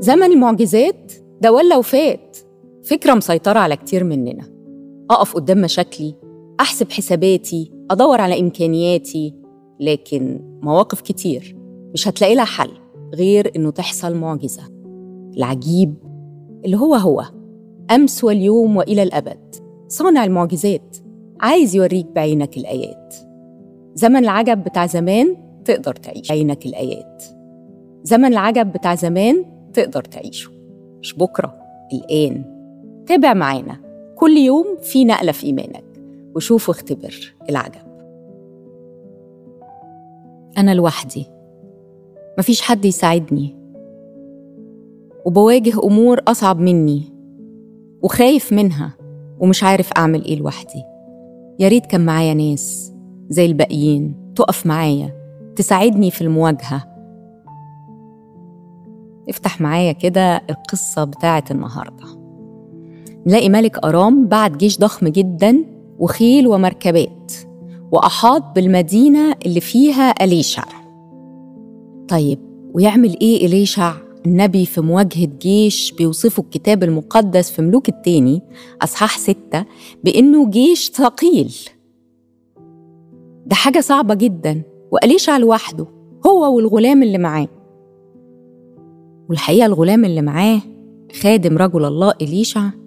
زمن المعجزات ده ولا وفات فكرة مسيطرة على كتير مننا أقف قدام مشاكلي أحسب حساباتي أدور على إمكانياتي لكن مواقف كتير مش هتلاقي لها حل غير إنه تحصل معجزة العجيب اللي هو هو أمس واليوم وإلى الأبد صانع المعجزات عايز يوريك بعينك الآيات زمن العجب بتاع زمان تقدر تعيش عينك الآيات زمن العجب بتاع زمان تقدر تعيشه مش بكرة الآن تابع معانا كل يوم في نقلة في إيمانك وشوف واختبر العجب أنا لوحدي مفيش حد يساعدني وبواجه أمور أصعب مني وخايف منها ومش عارف أعمل إيه لوحدي يا ريت كان معايا ناس زي الباقيين تقف معايا تساعدني في المواجهة افتح معايا كده القصة بتاعة النهاردة نلاقي ملك أرام بعت جيش ضخم جدا وخيل ومركبات وأحاط بالمدينة اللي فيها أليشع طيب ويعمل إيه إليشع النبي في مواجهة جيش بيوصفه الكتاب المقدس في ملوك التاني أصحاح ستة بإنه جيش ثقيل ده حاجة صعبة جدا وأليشع لوحده هو والغلام اللي معاه والحقيقة الغلام اللي معاه خادم رجل الله إليشع